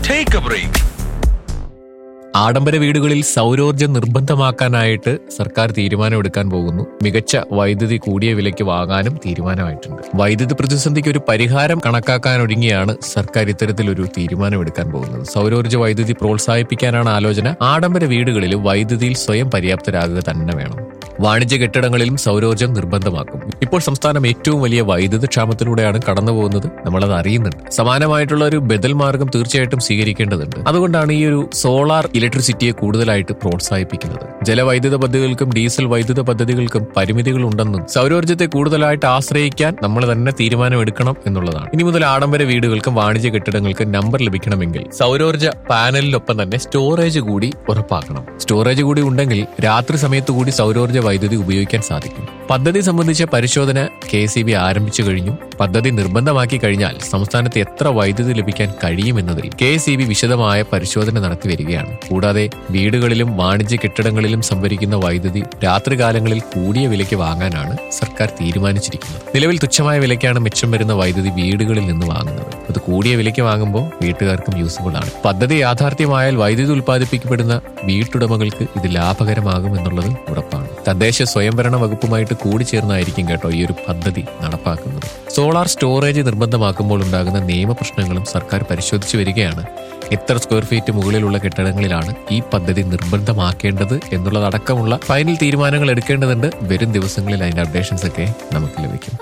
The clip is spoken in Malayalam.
Take a break. ആഡംബര വീടുകളിൽ സൗരോർജ്ജം നിർബന്ധമാക്കാനായിട്ട് സർക്കാർ തീരുമാനമെടുക്കാൻ പോകുന്നു മികച്ച വൈദ്യുതി കൂടിയ വിലയ്ക്ക് വാങ്ങാനും തീരുമാനമായിട്ടുണ്ട് വൈദ്യുതി പ്രതിസന്ധിക്ക് ഒരു പരിഹാരം കണക്കാക്കാനൊരുങ്ങിയാണ് സർക്കാർ ഇത്തരത്തിലൊരു തീരുമാനമെടുക്കാൻ പോകുന്നത് സൗരോർജ്ജ വൈദ്യുതി പ്രോത്സാഹിപ്പിക്കാനാണ് ആലോചന ആഡംബര വീടുകളിലും വൈദ്യുതിയിൽ സ്വയം പര്യാപ്തരാകുക തന്നെ വേണം വാണിജ്യ കെട്ടിടങ്ങളിലും സൗരോർജ്ജം നിർബന്ധമാക്കും ഇപ്പോൾ സംസ്ഥാനം ഏറ്റവും വലിയ വൈദ്യുത ക്ഷാമത്തിലൂടെയാണ് കടന്നു പോകുന്നത് നമ്മളത് അറിയുന്നുണ്ട് സമാനമായിട്ടുള്ള ഒരു ബദൽ മാർഗം തീർച്ചയായിട്ടും സ്വീകരിക്കേണ്ടതുണ്ട് അതുകൊണ്ടാണ് ഈ ഒരു സോളാർ ഇലക്ട്രിസിറ്റിയെ കൂടുതലായിട്ട് പ്രോത്സാഹിപ്പിക്കുന്നത് ജലവൈദ്യുത പദ്ധതികൾക്കും ഡീസൽ വൈദ്യുത പദ്ധതികൾക്കും പരിമിതികൾ ഉണ്ടെന്നും സൗരോർജ്ജത്തെ കൂടുതലായിട്ട് ആശ്രയിക്കാൻ നമ്മൾ തന്നെ തീരുമാനമെടുക്കണം എന്നുള്ളതാണ് ഇനി മുതൽ ആഡംബര വീടുകൾക്കും വാണിജ്യ കെട്ടിടങ്ങൾക്കും നമ്പർ ലഭിക്കണമെങ്കിൽ സൗരോർജ്ജ പാനലിനൊപ്പം തന്നെ സ്റ്റോറേജ് കൂടി ഉറപ്പാക്കണം സ്റ്റോറേജ് കൂടി ഉണ്ടെങ്കിൽ രാത്രി സമയത്ത് കൂടി സൗരോർജ്ജ വൈദ്യുതി ഉപയോഗിക്കാൻ സാധിക്കും പദ്ധതി സംബന്ധിച്ച പരിശോധന കെ സി ബി ആരംഭിച്ചു കഴിഞ്ഞു പദ്ധതി നിർബന്ധമാക്കി കഴിഞ്ഞാൽ സംസ്ഥാനത്ത് എത്ര വൈദ്യുതി ലഭിക്കാൻ കഴിയുമെന്നതിൽ കെ സി ബി വിശദമായ പരിശോധന നടത്തി വരികയാണ് കൂടാതെ വീടുകളിലും വാണിജ്യ കെട്ടിടങ്ങളിലും സംഭരിക്കുന്ന വൈദ്യുതി രാത്രികാലങ്ങളിൽ കൂടിയ വിലയ്ക്ക് വാങ്ങാനാണ് സർക്കാർ തീരുമാനിച്ചിരിക്കുന്നത് നിലവിൽ തുച്ഛമായ വിലയ്ക്കാണ് മിച്ചം വരുന്ന വൈദ്യുതി വീടുകളിൽ നിന്ന് വാങ്ങുന്നത് അത് കൂടിയ വിലയ്ക്ക് വാങ്ങുമ്പോൾ വീട്ടുകാർക്കും യൂസ്ഫുൾ ആണ് പദ്ധതി യാഥാർത്ഥ്യമായാൽ വൈദ്യുതി ഉൽപ്പാദിപ്പിക്കപ്പെടുന്ന വീട്ടുടമകൾക്ക് ഇത് ലാഭകരമാകും എന്നുള്ളത് ഉറപ്പാണ് തദ്ദേശ സ്വയംഭരണ വകുപ്പുമായിട്ട് കൂടിച്ചേർന്നായിരിക്കും കേട്ടോ ഈ ഒരു പദ്ധതി നടപ്പാക്കുന്നത് സോളാർ സ്റ്റോറേജ് നിർബന്ധമാക്കുമ്പോൾ ഉണ്ടാകുന്ന നിയമപ്രശ്നങ്ങളും സർക്കാർ പരിശോധിച്ചു വരികയാണ് എത്ര സ്ക്വയർ ഫീറ്റ് മുകളിലുള്ള കെട്ടിടങ്ങളിലാണ് ഈ പദ്ധതി നിർബന്ധമാക്കേണ്ടത് എന്നുള്ളതടക്കമുള്ള ഫൈനൽ തീരുമാനങ്ങൾ എടുക്കേണ്ടതുണ്ട് വരും ദിവസങ്ങളിൽ അതിന്റെ അപ്ഡേഷൻസ് ഒക്കെ നമുക്ക് ലഭിക്കും